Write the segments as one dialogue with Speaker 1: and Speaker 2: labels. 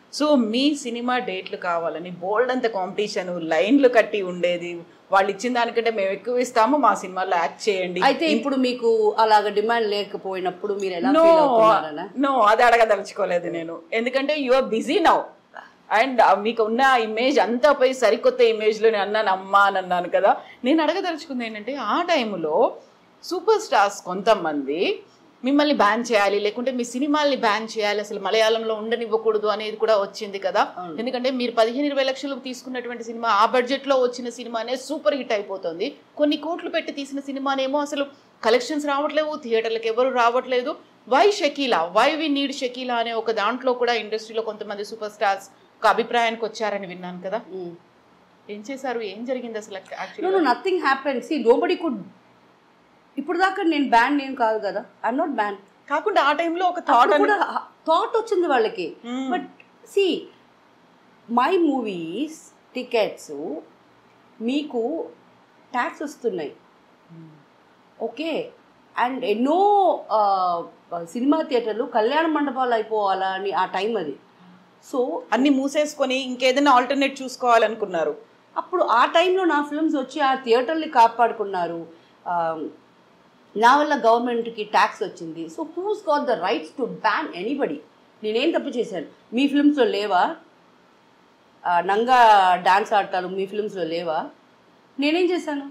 Speaker 1: So మీ cinema డేట్లు కావాలని బోల్డ్ అంత కాంపిటీషన్ లైన్లు కట్టి ఉండేది వాళ్ళు ఇచ్చిన దానికంటే మేము ఎక్కువ ఇస్తాము మా సినిమాలో యాక్ట్ చేయండి
Speaker 2: అయితే ఇప్పుడు మీకు అలాగ డిమాండ్ లేకపోయినప్పుడు మీరు ఎలా
Speaker 1: నో
Speaker 2: ఫీల్ అవుతున్నారనా
Speaker 1: నో అది అడగదలుచుకోలేదు నేను ఎందుకంటే you are busy now and మీకు ఉన్న ఇమేజ్ అంతా పోయి సరికొత్త ఇమేజ్ లో నేను అన్నాను అమ్మా అని అన్నాను కదా నేను అడగదలుచుకుంది ఏంటంటే ఆ టైంలో సూపర్ స్టార్స్ కొంతమంది మిమ్మల్ని బ్యాన్ చేయాలి లేకుంటే మీ సినిమాల్ని బ్యాన్ చేయాలి అసలు మలయాళంలో ఉండనివ్వకూడదు అనేది కూడా వచ్చింది కదా ఎందుకంటే మీరు పదిహేను ఇరవై లక్షలు తీసుకున్నటువంటి సినిమా ఆ బడ్జెట్ లో వచ్చిన సినిమానే సూపర్ హిట్ అయిపోతుంది కొన్ని కోట్లు పెట్టి తీసిన సినిమానేమో అసలు కలెక్షన్స్ రావట్లేవు థియేటర్లకు ఎవరు రావట్లేదు why Shakeela why we need Shakeela అనే ఒక దాంట్లో కూడా ఇండస్ట్రీలో కొంతమంది సూపర్ స్టార్స్ ఒక అభిప్రాయానికి వచ్చారని విన్నాను కదా ఏం చేశారు ఏం జరిగింది అసలు
Speaker 2: no
Speaker 1: actually
Speaker 2: no nothing happen see nobody could ఇప్పుడు దాకా నేను బ్యాన్ నేను కాదు కదా ఐఎమ్ నాట్ బ్యాన్
Speaker 1: కాకుండా ఆ టైంలో ఒక థాట్
Speaker 2: కూడా థాట్ వచ్చింది వాళ్ళకి but see my movies tickets మీకు ట్యాక్స్ వస్తున్నాయి ఓకే అండ్ ఎన్నో ఆ, సినిమా థియేటర్లు కళ్యాణ మండపాలు అయిపోవాలా అని ఆ టైం అది సో
Speaker 1: అన్ని మూసేసుకొని ఇంకేదైనా ఆల్టర్నేట్ చూసుకోవాలనుకున్నారు
Speaker 2: అప్పుడు ఆ టైంలో నా ఫిల్మ్స్ వచ్చి ఆ థియేటర్ని కాపాడుకున్నారు ఆ, నా వల్ల గవర్నమెంట్కి ట్యాక్స్ వచ్చింది so who's got the rights to ban anybody నేనేం తప్పు చేశాను మీ ఫిల్మ్స్లో లేవా ఆ, నంగా డాన్స్ ఆడతారు మీ ఫిల్మ్స్లో లేవా నేనేం చేశాను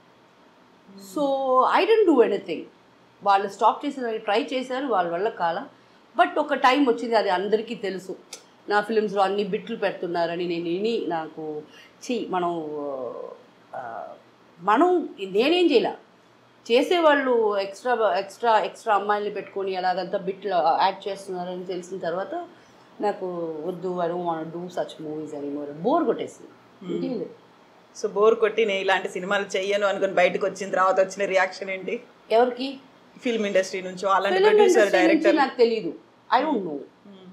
Speaker 2: so I didn't do anything వాళ్ళు స్టాప్ చేసేదానికి ట్రై చేశారు వాళ్ళ వల్ల కాల బట్ ఒక టైం వచ్చింది అది అందరికీ తెలుసు నా ఫిలిమ్స్లో అన్ని బిట్లు పెడుతున్నారని నేను విని నాకు చి మనం ఆ, మనం నేనేం చేయలే చేసేవాళ్ళు ఎక్స్ట్రా ఎక్స్ట్రా ఎక్స్ట్రా అమ్మాయిల్ని పెట్టుకొని అలాగంతా బిట్లు యాడ్ చేస్తున్నారని తెలిసిన తర్వాత నాకు వద్దు I don't want do such movies అని బోర్ కొట్టేసింది ఇంకేం లేదు.
Speaker 1: సో బోర్ కొట్టి నేను ఇలాంటి సినిమాలు చెయ్యను అనుకుని బయటకు వచ్చిన తర్వాత వచ్చిన రియాక్షన్ ఏంటి
Speaker 2: ఎవరికి
Speaker 1: ఫిల్మ్ ఇండస్ట్రీ నుంచో అలాంటి
Speaker 2: ఫిలిం
Speaker 1: ప్రొడ్యూసర్
Speaker 2: ఇండస్ట్రీ నుంచి
Speaker 1: డైరెక్టర్
Speaker 2: నాకు తెలియదు ఐ డోంట్ నో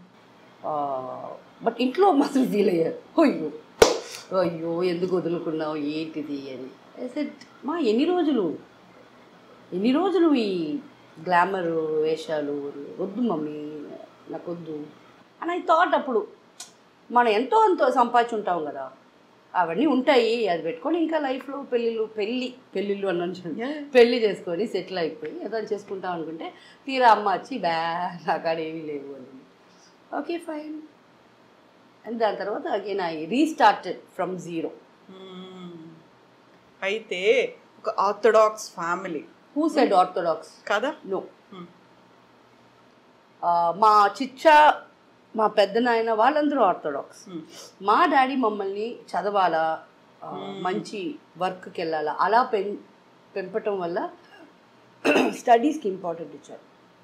Speaker 2: బట్ ఇంట్లో మాత్రం ఫీల్ అయ్యారు అయ్యో అయ్యో ఎందుకు వదులుకున్నావు ఏంటిది అని I said, మా ఎన్ని రోజులు ఎన్ని రోజులు ఈ గ్లామర్ వేషాలు వద్దు మమ్మీ నాకు వద్దు అని ఐ థాట్ అప్పుడు మనం ఎంతో ఎంతో సంపాదించి ఉంటాం కదా అవన్నీ ఉంటాయి అది పెట్టుకొని ఇంకా లైఫ్లో పెళ్ళిళ్ళు పెళ్ళి పెళ్ళిళ్ళు అన్నాను చూడండి. పెళ్లి చేసుకొని సెటిల్ అయిపోయి ఏదో చేసుకుంటాం అనుకుంటే తీరా అమ్మ వచ్చి బ్యా నాకాడ ఏమీ లేవు అని ఓకే ఫైన్ అండ్ దాని తర్వాత again I restarted from zero
Speaker 1: అయితే ఒక orthodox family
Speaker 2: who said orthodox
Speaker 1: కదా
Speaker 2: నో
Speaker 1: Hmm.
Speaker 2: మా చిచ్చా మా పెద్ద నాయన వాళ్ళందరూ ఆర్థోడాక్స్
Speaker 1: Hmm.
Speaker 2: మా డాడీ మమ్మల్ని చదవాలా ఆ, మంచి వర్క్కి వెళ్ళాలా అలా పెం పెంపటం వల్ల స్టడీస్కి ఇంపార్టెంట్ ఇచ్చారు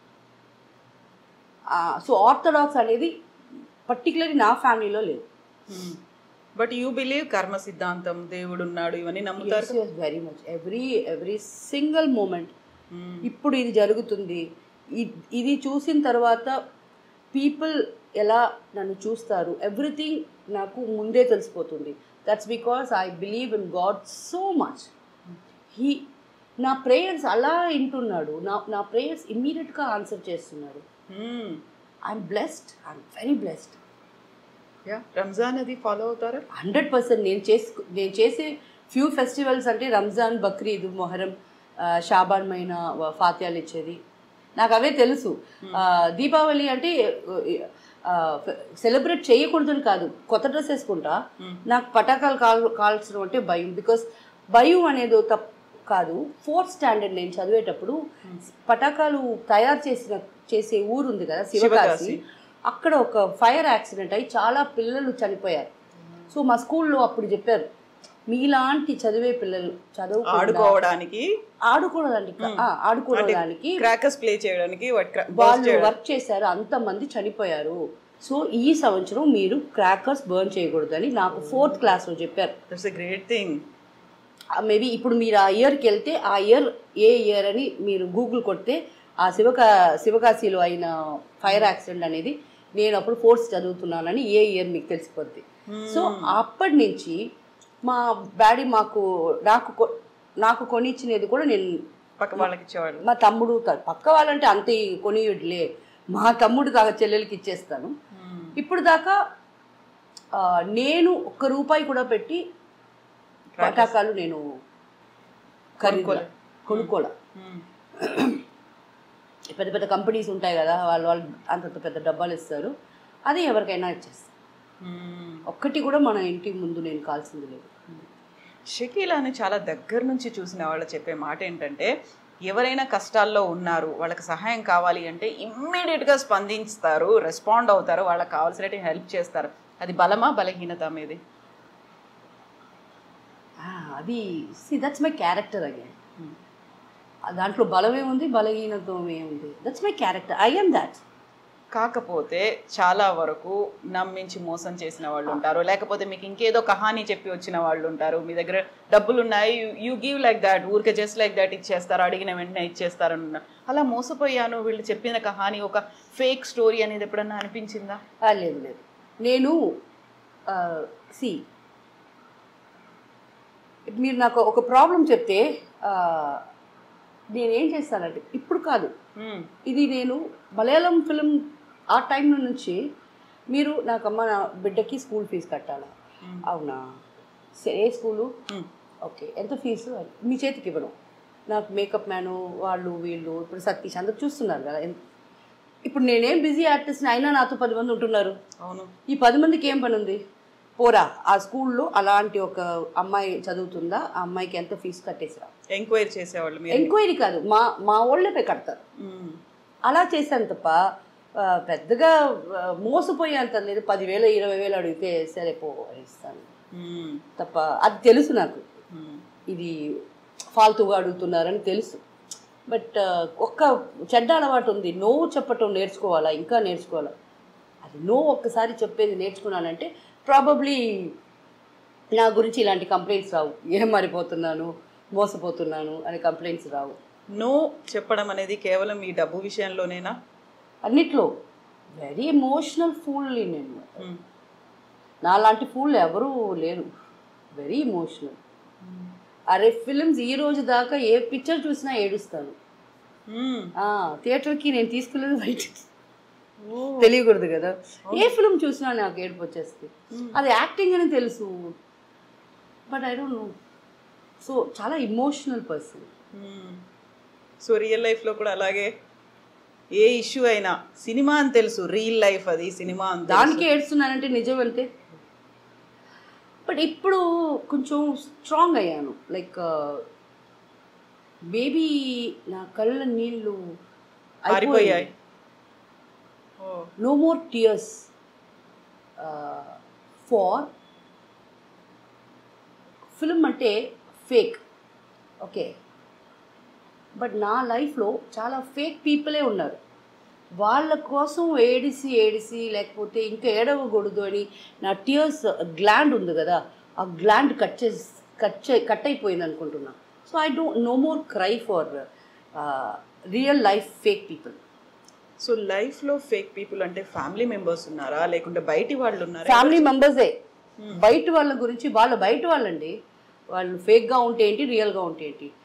Speaker 2: సో ఆర్థోడాక్స్ అనేది పర్టికులర్లీ నా ఫ్యామిలీలో లేదు
Speaker 1: బట్ యూ బిలీవ్ కర్మ సిద్ధాంతం దేవుడు ఉన్నాడు ఇవన్నీ నమ్ముతారు
Speaker 2: very much every every single moment
Speaker 1: Hmm.
Speaker 2: ఇప్పుడు ఇది జరుగుతుంది ఇ- ఇది చూసిన తర్వాత పీపుల్ ఎలా నన్ను చూస్తారు ఎవ్రీథింగ్ నాకు ముందే తెలిసిపోతుంది that's because I believe in God so much he నా ప్రేయర్స్ అలా వింటున్నాడు నా నా ప్రేయర్స్ ఇమ్మీడియట్గా ఆన్సర్ చేస్తున్నాడు
Speaker 1: Hmm.
Speaker 2: I'm blessed I'm very blessed
Speaker 1: Yeah. Ramzan అది ఫాలో అవుతారా
Speaker 2: హండ్రెడ్ పర్సెంట్ నేను చేసు నేను చేసే ఫ్యూ ఫెస్టివల్స్ అంటే రంజాన్ బక్రీద్ మొహరం ఆ, షాబాన్ మైన ఫాత్యాలు ఇచ్చేది నాకు అవే తెలుసు ఆ, దీపావళి అంటే సెలబ్రేట్ చేయకూడదని కాదు కొత్త డ్రెస్ వేసుకుంటా నాకు పటాకాలు కాల్ కాల్చడం అంటే భయం బికాస్ భయం అనేది తప్పు కాదు ఫోర్త్ స్టాండర్డ్ నేను చదివేటప్పుడు పటాకాలు తయారు చేసిన చేసే ఊరు ఉంది కదా శివకాశి అక్కడ ఒక ఫైర్ యాక్సిడెంట్ అయి చాలా పిల్లలు చనిపోయారు సో మా స్కూల్లో అప్పుడు చెప్పారు మీలాంటి చదివే పిల్లలు చదువు
Speaker 1: ఆడుకోవడానికి
Speaker 2: ఆడుకోవడానికి ఆ, ఆడుకోవడానికి
Speaker 1: క్రాకర్స్ ప్లే చేయడానికి
Speaker 2: వాళ్ళు వర్క్ చేశారు అంతమంది చనిపోయారు సో ఈ సంవత్సరం మీరు క్రాకర్స్ బర్న్ చేయకూడదని నాకు ఫోర్త్ క్లాస్లో చెప్పారు
Speaker 1: that's a great thing
Speaker 2: maybe ఇప్పుడు మీరు ఆ ఇయర్కి వెళ్తే ఆ ఇయర్ ఏ ఇయర్ అని మీరు గూగుల్ కొడితే ఆ శివకా శివకాశిలో అయిన ఫైర్ యాక్సిడెంట్ అనేది నేను అప్పుడు ఫోర్త్ చదువుతున్నానని ఏ ఇయర్ మీకు తెలిసిపోద్ది సో అప్పటి నుంచి మా డాడీ మాకు నాకు కొ- నాకు కొనిచ్చినది కూడా నేను
Speaker 1: పక్క వాళ్ళకి ఇచ్చేవాళ్ళు
Speaker 2: మా తమ్ముడు త- పక్క వాళ్ళంటే అంత కొనియుడులే మా తమ్ముడు తాగ చెల్లెలకి ఇచ్చేస్తాను ఇప్పుడు దాకా ఆ, నేను ఒక్క రూపాయి కూడా పెట్టి పటాకాలు నేను ఖరీదు
Speaker 1: కొనుక్కోలే.
Speaker 2: కొనుక్కోలే
Speaker 1: మ్మ్.
Speaker 2: పెద్ద పెద్ద కంపెనీస్ ఉంటాయి కదా వాళ్ళు వాళ్ళు అంతంత పెద్ద డబ్బాలు ఇస్తారు అది ఎవరికైనా ఇచ్చేస్తాను
Speaker 1: మ్మ్.
Speaker 2: ఒక్కటి కూడా మన ఇంటి ముందు నేను కాల్సింది లేదు
Speaker 1: షకీలాని చాలా దగ్గర నుంచి చూసిన వాళ్ళు చెప్పే మాట ఏంటంటే ఎవరైనా కష్టాల్లో ఉన్నారు వాళ్ళకి సహాయం కావాలి అంటే ఇమ్మీడియట్గా స్పందిస్తారు రెస్పాండ్ అవుతారు వాళ్ళకి కావాల్సినట్టు హెల్ప్ చేస్తారు అది బలమా బలహీనత మీది
Speaker 2: ఆ, అది see that's my character again దాంట్లో బలం ఏముంది బలహీనత ఏముంది that's my character I am that
Speaker 1: కాకపోతే చాలా వరకు నమ్మించి మోసం చేసిన వాళ్ళు ఉంటారు లేకపోతే మీకు ఇంకేదో కహానీ చెప్పి వచ్చిన వాళ్ళు ఉంటారు మీ దగ్గర డబ్బులు ఉన్నాయి యూ గివ్ లైక్ దాట్ ఊరికే జస్ట్ లైక్ దాట్ ఇచ్చేస్తారు అడిగిన వెంటనే ఇచ్చేస్తారు అన్న అలా మోసపోయాను వీళ్ళు చెప్పిన కహానీ ఒక ఫేక్ స్టోరీ అనేది ఎప్పుడన్నా అనిపించిందా
Speaker 2: ఆ, లేదు లేదు నేను సి మీరు నాకు ఒక ప్రాబ్లం చెప్తే ఆ, నేనేం చేస్తానంటే ఇప్పుడు కాదు
Speaker 1: మ్మ్.
Speaker 2: ఇది నేను మలయాళం ఫిలిం ఆ టైం నుంచి మీరు నాకు అమ్మ నా బిడ్డకి స్కూల్ ఫీజు కట్టాలా
Speaker 1: మ్మ్.
Speaker 2: అవునా సరే ఏ స్కూలు
Speaker 1: మ్మ్.
Speaker 2: ఓకే ఎంత ఫీజు మీ చేతికి ఇవ్వను నాకు మేకప్ మ్యాను వాళ్ళు వీళ్ళు ఇప్పుడు సతీష్ అందరు చూస్తున్నారు కదా ఎన్- ఇప్పుడు నేనేం బిజీ ఆర్టిస్ట్ని అయినా నాతో పది మంది ఉంటున్నారు
Speaker 1: అవును
Speaker 2: ఈ పది మందికి ఏం పని ఉంది పోరా ఆ స్కూల్లో అలాంటి ఒక అమ్మాయి చదువుతుందా ఆ అమ్మాయికి ఎంత ఫీజు కట్టేసిరా
Speaker 1: ఎంక్వైరీ చేసేవాళ్ళు మీరు
Speaker 2: ఎంక్వైరీ కాదు మా మా వాళ్ళే పోయి కడతారు
Speaker 1: మ్మ్.
Speaker 2: అలా చేశాను తప్ప ఆ, పెద్దగా ఆ, మోసపోయేంత లేదు పదివేలు ఇరవై వేలు అడిగితే సరే పో అని ఇస్తాను
Speaker 1: మ్మ్.
Speaker 2: తప్ప అది తెలుసు నాకు
Speaker 1: మ్మ్.
Speaker 2: ఇది ఫాల్తుగా అడుగుతున్నారని తెలుసు బట్ ఒక్క చెడ్డ అలవాటు ఉంది నో చెప్పటం నేర్చుకోవాలా ఇంకా నేర్చుకోవాలా అది నో ఒక్కసారి చెప్పేది నేర్చుకున్నానంటే ప్రాబబ్లీ నా గురించి ఇలాంటి కంప్లైంట్స్ రావు ఏం మారిపోతున్నాను మోసపోతున్నాను అనే కంప్లైంట్స్ రావు
Speaker 1: నో చెప్పడం అనేది కేవలం ఈ డబ్బు విషయంలోనేనా
Speaker 2: అన్నిట్లో వెరీ ఎమోషనల్ ఫూల్ నేను
Speaker 1: మ్మ్.
Speaker 2: నాలాంటి ఫూల్ ఎవరూ లేరు వెరీ ఎమోషనల్ అరే ఫిలిమ్స్ ఈ రోజు దాకా ఏ పిక్చర్ చూసినా ఏడుస్తాను
Speaker 1: మ్మ్.
Speaker 2: ఆ, థియేటర్కి నేను తీసుకెళ్ళేది బయటికి తెలియకూడదు కదా ఏ ఫిలిం చూసినా నాకు ఏడుపు వచ్చేస్తుంది అది యాక్టింగ్ అని తెలుసు but I don't know so చాలా ఇమోషనల్ పర్సన్
Speaker 1: మ్మ్. సో రియల్ లైఫ్లో కూడా అలాగే ఏ ఇష్యూ అయినా సినిమా అని తెలుసు రియల్ లైఫ్ అది సినిమా అని తెలుసు.
Speaker 2: దానికి ఏడుస్తున్నానంటే నిజం అంతే బట్ ఇప్పుడు కొంచెం స్ట్రాంగ్ అయ్యాను లైక్ బేబీ నా కళ్ళ నీళ్ళు
Speaker 1: ఆరిపోయాయి oh
Speaker 2: no more tears for film అంటే ఫేక్ ఓకే బట్ నా లైఫ్లో చాలా ఫేక్ పీపులే ఉన్నారు వాళ్ళ కోసం ఏడిసి ఏడిసి లేకపోతే ఇంకా ఏడవకూడదు అని నా టియర్స్ గ్లాండ్ ఉంది కదా ఆ గ్లాండ్ కట్ చేసి కట్ చే కట్ అయిపోయింది అనుకుంటున్నా so I don't know more cry for real life fake people
Speaker 1: so లైఫ్లో ఫేక్ పీపుల్ అంటే ఫ్యామిలీ మెంబర్స్ ఉన్నారా లేకుంటే బయటి వాళ్ళు ఉన్నారా
Speaker 2: ఫ్యామిలీ మెంబర్సే బయట వాళ్ళ గురించి వాళ్ళ బయట వాళ్ళండి వాళ్ళు ఫేక్గా ఉంటే ఏంటి రియల్గా ఉంటే ఏంటి